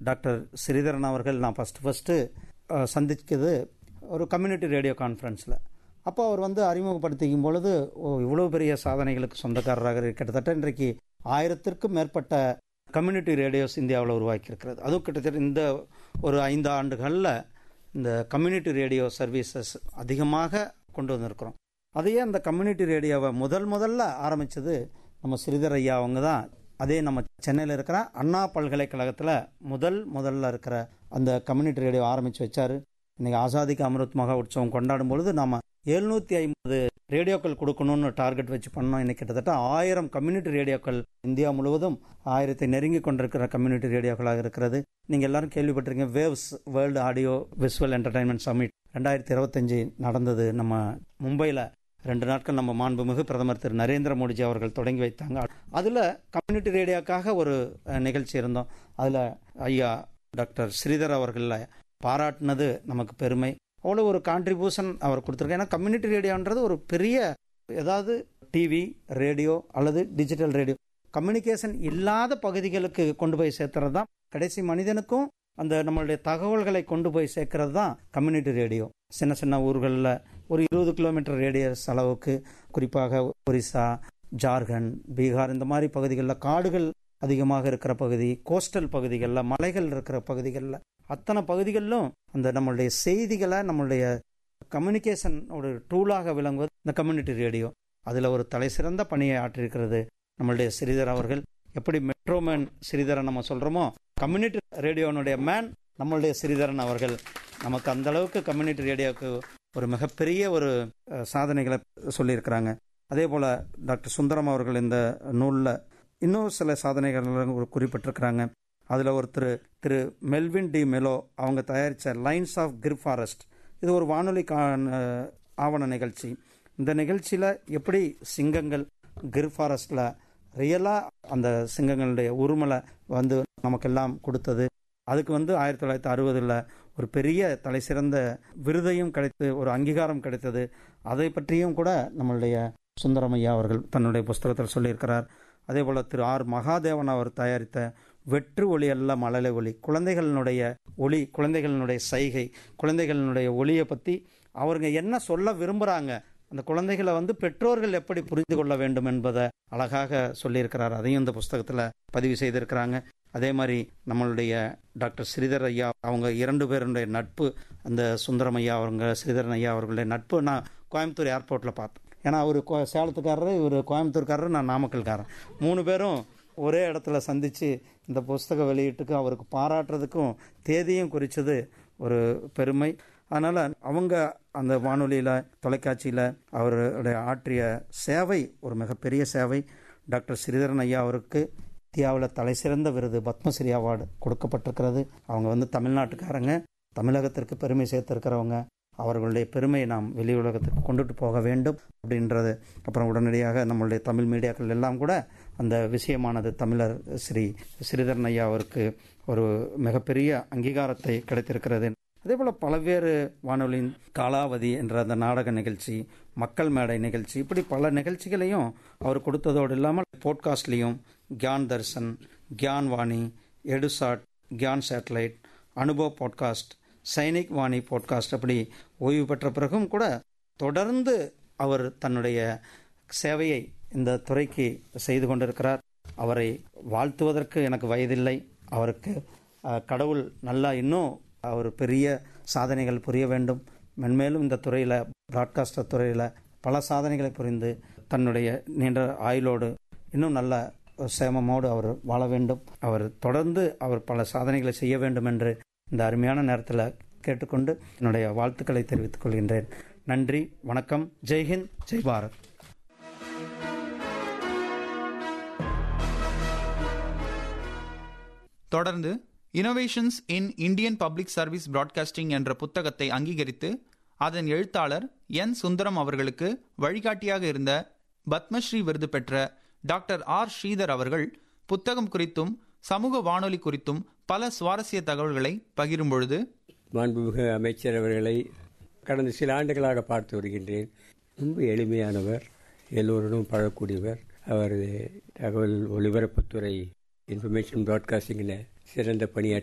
doctor Sridharan அவர்கள் நான் first first சந்திச்சது ஒரு கம்யூனிட்டி ரேடியோ கான்ஃபரன்ஸில் அப்போ அவர் வந்து அறிமுகப்படுத்திக்கும் பொழுது ஓ இவ்வளோ பெரிய சாதனைகளுக்கு சொந்தக்காரராக இரு- கிட்டத்தட்ட இன்றைக்கு ஆயிரத்திற்கும் மேற்பட்ட கம்யூனிட்டி ரேடியோஸ் இந்தியாவில் உருவாக்கியிருக்கிறது அதுவும் கிட்டத்தட்ட இந்த ஒரு ஐந்து ஆண்டுகளில் இந்த கம்யூனிட்டி ரேடியோ சர்வீசஸ் அதிகமாக கொண்டு வந்திருக்கிறோம் அதையே அந்த கம்யூனிட்டி ரேடியோவை முதல் முதல்ல ஆரம்பித்தது நம்ம ஸ்ரீதர் ஐயா அவங்க தான் அதே நம்ம சென்னையில் இருக்கிற அண்ணா பல்கலைக்கழகத்தில் முதல் முதல்ல இருக்கிற அந்த கம்யூனிட்டி ரேடியோ ஆரம்பித்து வச்சாரு இன்னைக்கு ஆசாதிக்கு அமிர்த் மகா உற்சவம் கொண்டாடும் பொழுது நாம எழுநூத்தி ஐம்பது ரேடியோக்கள் கொடுக்கணும்னு டார்கெட் வச்சு பண்ணோம் இன்னைக்கு கிட்டத்தட்ட ஆயிரம் கம்யூனிட்டி ரேடியோக்கள் இந்தியா முழுவதும் ஆயிரத்தை நெருங்கி கொண்டிருக்கிற கம்யூனிட்டி ரேடியோக்களாக இருக்கிறது நீங்க எல்லாரும் கேள்விப்பட்டிருக்கீங்க waves world audio visual entertainment summit ரெண்டாயிரத்தி இருபத்தஞ்சு நடந்தது நம்ம மும்பையில் ரெண்டு நாட்கள் நம்ம மாண்புமிகு பிரதமர் திரு நரேந்திர மோடிஜி அவர்கள் தொடங்கி வைத்தாங்க அதுல கம்யூனிட்டி ரேடியோக்காக ஒரு அஹ், நிகழ்ச்சி இருந்தோம் அதுல ஐயா டாக்டர் ஸ்ரீதர் அவர்களை பாராட்டினது நமக்கு பெருமை அவ்வளோ ஒரு கான்ட்ரிபியூஷன் அவர் கொடுத்துருக்காரு ஏன்னா கம்யூனிட்டி ரேடியோன்றது ஒரு பெரிய ஏதாவது டிவி ரேடியோ அல்லது டிஜிட்டல் ரேடியோ கம்யூனிகேஷன் இல்லாத பகுதிகளுக்கு கொண்டு போய் சேர்த்துறது தான் கடைசி மனிதனுக்கும் அந்த நம்மளுடைய தகவல்களை கொண்டு போய் சேர்க்கறது தான் கம்யூனிட்டி ரேடியோ சின்ன சின்ன ஊர்களில் ஒரு இருபது கிலோமீட்டர் ரேடியஸ் அளவுக்கு குறிப்பாக ஒரிசா ஜார்க்கண்ட் பீகார் இந்த மாதிரி பகுதிகளில் காடுகள் அதிகமாக இருக்கிற பகுதி கோஸ்டல் பகுதிகளில் மலைகள் இருக்கிற பகுதிகளில் அத்தனை பகுதிகளிலும் அந்த நம்மளுடைய செய்திகளை நம்மளுடைய கம்யூனிகேஷன் ஒரு டூலாக விளங்குவது இந்த கம்யூனிட்டி ரேடியோ அதில் ஒரு தலை சிறந்த பணியை ஆற்றிருக்கிறது நம்மளுடைய ஸ்ரீதர் அவர்கள் எப்படி மெட்ரோமேன் ஸ்ரீதரன் நம்ம சொல்றோமோ கம்யூனிட்டி ரேடியோனுடைய மேன் நம்மளுடைய ஸ்ரீதரன் அவர்கள் நமக்கு அந்த அளவுக்கு கம்யூனிட்டி ரேடியோவுக்கு ஒரு மிகப்பெரிய ஒரு அஹ், சாதனைகளை சொல்லியிருக்கிறாங்க அதே போல டாக்டர் சுந்தரம் அவர்கள் இந்த நூலில் இன்னும் சில சாதனைகள் குறிப்பிட்டிருக்கிறாங்க அதுல ஒருத்தர் திரு மெல்வின் டி மெலோ அவங்க தயாரிச்ச லைன்ஸ் ஆஃப் கிர் ஃபாரஸ்ட் இது ஒரு வானொலி கா- அஹ், ஆவண நிகழ்ச்சி இந்த நிகழ்ச்சியில எப்படி சிங்கங்கள் கிர் ஃபாரஸ்ட்ல ரியலா அந்த சிங்கங்களுடைய உருமலை வந்து நமக்கெல்லாம் கொடுத்தது அதுக்கு வந்து ஆயிரத்தி தொள்ளாயிரத்தி அறுபதுல ஒரு பெரிய தலை சிறந்த விருதையும் கிடைத்து ஒரு அங்கீகாரம் கிடைத்தது அதை பற்றியும் கூட நம்மளுடைய சுந்தரமையா அவர்கள் தன்னுடைய புஸ்தகத்தில் சொல்லியிருக்கிறார் அதே போல திரு ஆர் மகாதேவன் அவர் தயாரித்த வெற்று ஒளி அல்ல மழலை ஒளி குழந்தைகளினுடைய ஒளி குழந்தைகளினுடைய சைகை குழந்தைகளினுடைய ஒளியை பத்தி அவருங்க என்ன சொல்ல விரும்புறாங்க அந்த குழந்தைகளை வந்து பெற்றோர்கள் எப்படி புரிந்து கொள்ள வேண்டும் என்பதை அழகாக சொல்லியிருக்கிறார் அதையும் இந்த புஸ்தகத்துல பதிவு செய்திருக்கிறாங்க அதே மாதிரி நம்மளுடைய டாக்டர் ஸ்ரீதர் ஐயா அவங்க இரண்டு பேருடைய நட்பு அந்த சுந்தரம் ஐயா அவங்க ஸ்ரீதரன் ஐயா அவர்களுடைய நட்பு நான் கோயம்புத்தூர் ஏர்போர்ட்ல பார்த்தேன் ஏன்னா அவர் சேலத்துக்காரரு இவர் கோயம்புத்தூர்காரரு நான் நாமக்கல்காரன் மூணு பேரும் ஒரே இடத்துல சந்திச்சு இந்த புஸ்தக வெளியீட்டுக்கு அவருக்கு பாராட்டுறதுக்கும் தேதியும் குறிச்சது ஒரு பெருமை அதனால அவங்க அந்த வானொலியில தொலைக்காட்சியில அவருடைய ஆற்றிய சேவை ஒரு மிகப்பெரிய சேவை டாக்டர் ஸ்ரீதரன் ஐயா அவருக்கு இந்தியாவில் தலை சிறந்த விருது பத்மஸ்ரீ அவார்டு கொடுக்கப்பட்டிருக்கிறது அவங்க வந்து தமிழ்நாட்டுக்காரங்க தமிழகத்திற்கு பெருமை சேர்த்திருக்கிறவங்க அவர்களுடைய பெருமையை நாம் வெளி உலகத்துக்கு கொண்டுட்டு போக வேண்டும் அப்படின்றது அப்புறம் உடனடியாக நம்மளுடைய தமிழ் மீடியாக்கள் எல்லாம் கூட அந்த விஷயமானது தமிழர் ஸ்ரீ ஸ்ரீதரன் ஐயா அவருக்கு ஒரு மிகப்பெரிய அங்கீகாரத்தை கிடைத்திருக்கிறது அதே போல பல்வேறு வானொலியின் காலாவதி என்ற அந்த நாடக நிகழ்ச்சி மக்கள் மேடை நிகழ்ச்சி இப்படி பல நிகழ்ச்சிகளையும் அவர் கொடுத்ததோடு இல்லாமல் போட்காஸ்ட்லையும் Gyan Darshan Gyan Vani Edusat Gyan satellite Anubhav podcast Sainik Vani podcast அப்படி ஓய்வு பெற்ற பிறகும் கூட தொடர்ந்து அவர் தன்னுடைய சேவையை இந்த துறைக்கு செய்து கொண்டிருக்கிறார் அவரை வாழ்த்துவதற்கு எனக்கு வயதில்லை அவருக்கு அஹ், கடவுள் நல்லா இன்னும் அவர் பெரிய சாதனைகள் புரிய வேண்டும் மென்மேலும் இந்த துறையில் பிராட்காஸ்டர் துறையில் பல சாதனைகளை புரிந்து தன்னுடைய நீண்ட ஆயுளோடு இன்னும் நல்ல சேமமோடு அவர் வாழ வேண்டும் அவர் தொடர்ந்து அவர் பல சாதனைகளை செய்ய வேண்டும் என்று இந்த அருமையான நேரத்தில் கேட்டுக்கொண்டு என்னுடைய வாழ்த்துக்களை தெரிவித்துக் கொள்கின்றேன் நன்றி வணக்கம் ஜெய்ஹிந்த் ஜெய் பாரத் தொடர்ந்து innovations in Indian public service broadcasting என்ற புத்தகத்தை அங்கீகரித்து அதன் எழுத்தாளர் என் சுந்தரம் அவர்களுக்கு வழிகாட்டியாக இருந்த பத்மஸ்ரீ விருது பெற்ற டாக்டர் ஆர் ஸ்ரீதர் அவர்கள் புத்தகம் குறித்தும் சமூக வானொலி குறித்தும் பல சுவாரஸ்ய தகவல்களை பகிரும் பொழுது மாண்புமிகு அமைச்சர் அவர்களை கடந்த சில ஆண்டுகளாக பார்த்து வருகின்றேன் ரொம்ப எளிமையானவர் எல்லோருடன் பழக்கூடியவர் அவர் தகவல் ஒலிபரப்புத்துறை இன்ஃபர்மேஷன் ப்ராட்காஸ்டிங்கில் சிறந்த பணியாற்றி